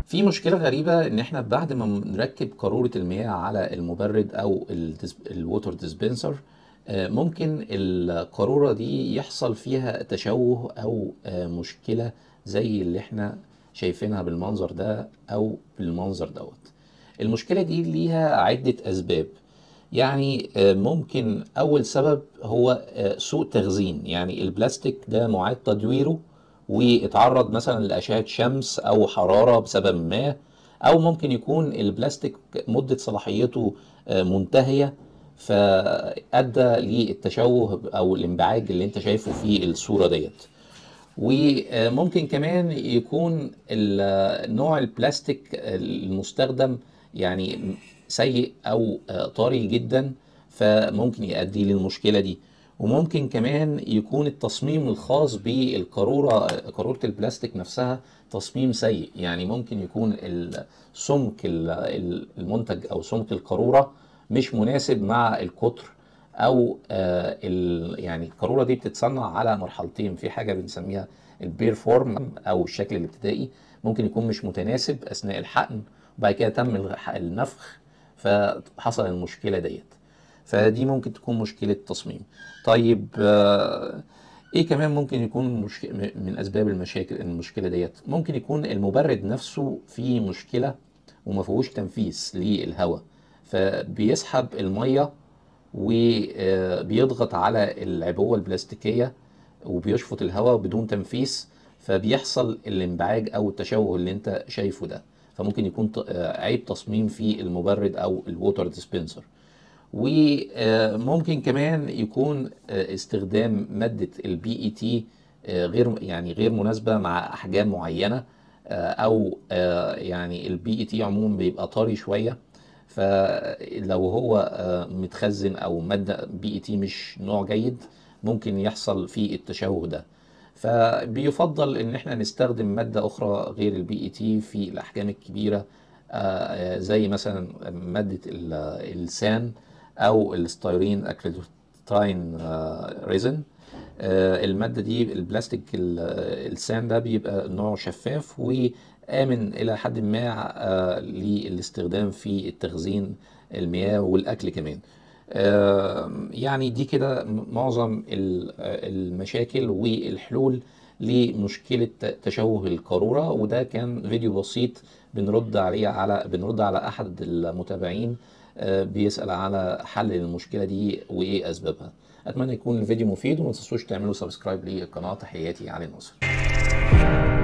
في مشكلة غريبة ان احنا بعد ما نركب قارورة المياه على المبرد او الووتر ديسبنسر ممكن القارورة دي يحصل فيها تشوه او آه، مشكلة زي اللي احنا شايفينها بالمنظر ده او بالمنظر دوت المشكلة دي ليها عدة اسباب يعني آه، ممكن اول سبب هو آه، سوء تخزين يعني البلاستيك ده معاد تدويره واتعرض مثلا لأشعة شمس أو حرارة بسبب ما أو ممكن يكون البلاستيك مدة صلاحيته آه، منتهية فأدى للتشوه أو الانبعاج اللي أنت شايفه في الصورة ديت وممكن كمان يكون ال- نوع البلاستيك المستخدم يعني سيء أو آه، طري جدا فممكن يؤدي للمشكلة دي وممكن كمان يكون التصميم الخاص بالقارورة قارورة البلاستيك نفسها تصميم سيء يعني ممكن يكون السمك ال- ال- المنتج أو سمك القارورة مش مناسب مع القطر او آه ال يعني القاروره دي بتتصنع على مرحلتين في حاجه بنسميها البير فورم او الشكل الابتدائي ممكن يكون مش متناسب اثناء الحقن وبعد كده تم الح- النفخ فحصل المشكله ديت فدي ممكن تكون مشكله تصميم طيب آه ايه كمان ممكن يكون مشك... م- من اسباب المشاكل المشكله ديت ممكن يكون المبرد نفسه فيه مشكله وما فيهوش تنفيذ للهواء فبيسحب الميه وبيضغط على العبوة البلاستيكية وبيشفط الهواء بدون تنفيذ فبيحصل الانبعاج او التشوه اللي انت شايفه ده فممكن يكون ت- آه، عيب تصميم في المبرد او الووتر ديسبنسر وممكن كمان يكون آه، استخدام مادة البي اي تي غير يعني غير مناسبة مع احجام معينة آه، او آه، يعني البي اي تي عموما بيبقى طري شوية فلو هو آه، متخزن او ماده بي اي تي مش نوع جيد ممكن يحصل فيه التشوه ده فبيفضل ان احنا نستخدم ماده اخرى غير البي اي تي في الاحجام الكبيره آه، زي مثلا ماده ال- اللسان او الستيرين اكريليتاين ريزن آه، المادة دي البلاستيك ال- اللسان ده بيبقى نوع شفاف وآمن إلى حد ما آه، للاستخدام في التخزين المياه والأكل كمان آه، يعني دي كده معظم ال- المشاكل والحلول لمشكلة تشوه القارورة وده كان فيديو بسيط بنرد عليه على بنرد على أحد المتابعين آه، بيسأل على حل المشكلة دي وإيه أسبابها أتمنى يكون الفيديو مفيد وما تنسوش تعملوا سبسكرايب للقناة تحياتي علي ناصر